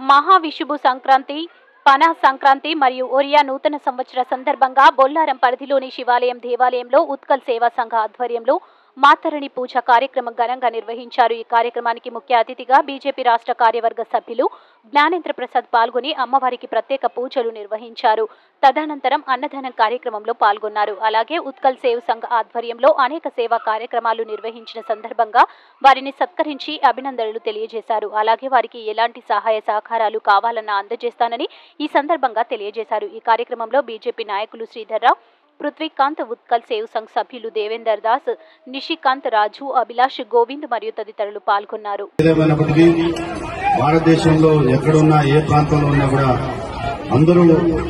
మహావిషుభు సంక్రాంతి పనా సంక్రాంతి మరియు ఒరియా నూతన సంవత్సర సందర్భంగా బొల్లారం పరిధిలోని శివాలయం దేవాలయంలో ఉత్కల్ సేవా సంఘ ఆధ్వర్యంలో మాతరణి పూజ కార్యక్రమం ఘనంగా నిర్వహించారు ఈ కార్యక్రమానికి ముఖ్య అతిథిగా బీజేపీ రాష్ట్ర కార్యవర్గ సభ్యులు జ్ఞానేంద్ర ప్రసాద్ పాల్గొని అమ్మవారికి ప్రత్యేక పూజలు నిర్వహించారు తదనంతరం అన్నదానం కార్యక్రమంలో పాల్గొన్నారు అలాగే ఉత్కల్ సేవ్ సంఘ ఆధ్వర్యంలో అనేక సేవా కార్యక్రమాలు నిర్వహించిన సందర్భంగా వారిని సత్కరించి అభినందనలు తెలియజేశారు అలాగే వారికి ఎలాంటి సహాయ సహకారాలు కావాలన్నా అందజేస్తానని ఈ సందర్భంగా తెలియజేశారు ఈ కార్యక్రమంలో బీజేపీ నాయకులు శ్రీధర్రావు పృథ్వీకాంత్ ఉత్కల్ సేవ్ సంఘ్ సభ్యులు దేవేందర్ దాస్ నిషికాంత్ రాజు అభిలాష్ గోవింద్ మరియు తదితరులు పాల్గొన్నారు ఏదేమైనప్పటికీ భారతదేశంలో ఎక్కడున్నా ఏ ప్రాంతంలో ఉన్నా కూడా అందరూ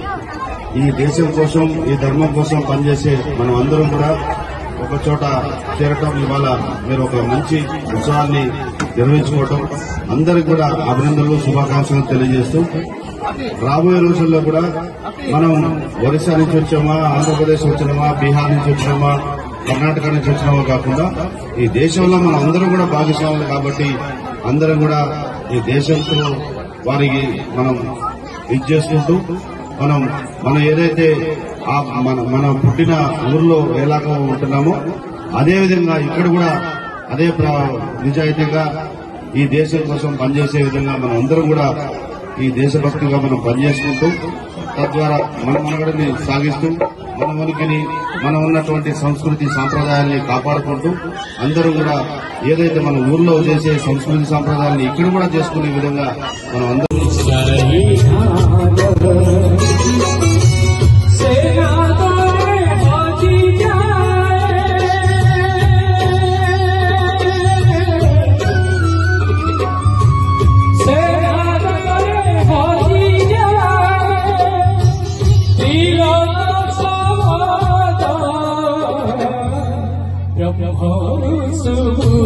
ఈ దేశం కోసం ఈ ధర్మం కోసం పనిచేసే మనం అందరం కూడా ఒక చోట చేరటం ఇవాళ మీరు ఒక మంచి ఉత్సవాన్ని నిర్వహించుకోవటం అందరికి కూడా అభినందనలు శుభాకాంక్షలు తెలియజేస్తూ రాబోయే రోజుల్లో కూడా మనం ఒరిస్సా నుంచి వచ్చామా ఆంధ్రప్రదేశ్ వచ్చినామా బీహార్ నుంచి వచ్చినామా కర్ణాటక నుంచి వచ్చినామా కాకుండా ఈ దేశంలో మనం అందరం కూడా భాగస్వాములు కాబట్టి అందరం కూడా ఈ దేశంతో వారికి మనం ఇది చేసుకుంటూ మనం మనం ఏదైతే ఆ మన మనం పుట్టిన ఊర్లో ఎలాగో ఉంటున్నామో అదే విధంగా ఇక్కడ కూడా అదే ప్ర- నిజాయితీగా ఈ దేశం కోసం పనిచేసే విధంగా మనం అందరం కూడా ఈ దేశభక్తిగా మనం పనిచేసుకుంటూ తద్వారా మన మనగడని సాగిస్తూ మన ఉనికిని మనం ఉన్నటువంటి సంస్కృతి సాంప్రదాయాల్ని కాపాడుకుంటూ అందరూ కూడా ఏదైతే మన ఊర్లో చేసే సంస్కృతి సాంప్రదాయాల్ని ఇక్కడ కూడా చేసుకునే విధంగా మనం అందరం బ్రహ్మ